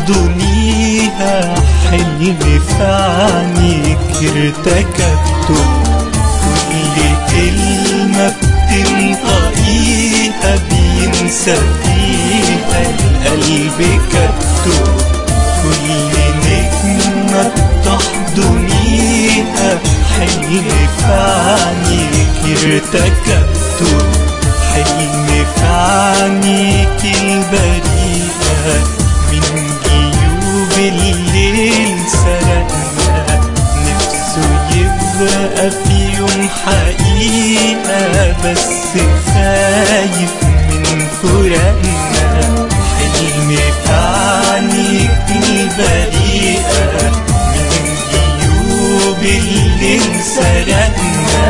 تحضنيها حلم في عينيك ارتكبته كل كلمة بتنطقيها بينسى فيها القلب كبته كل نجمة بتحضنيها حلم في عينيك ارتكبته حلم في عينيك البريئة من جيوب الليل سرقنا نفسه يبقى في يوم حقيقة بس خايف من فراقنا حلم في عينيك البريئة من جيوب الليل سرقنا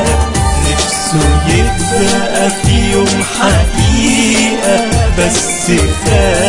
نفسه يبقى في يوم حقيقة بس خايف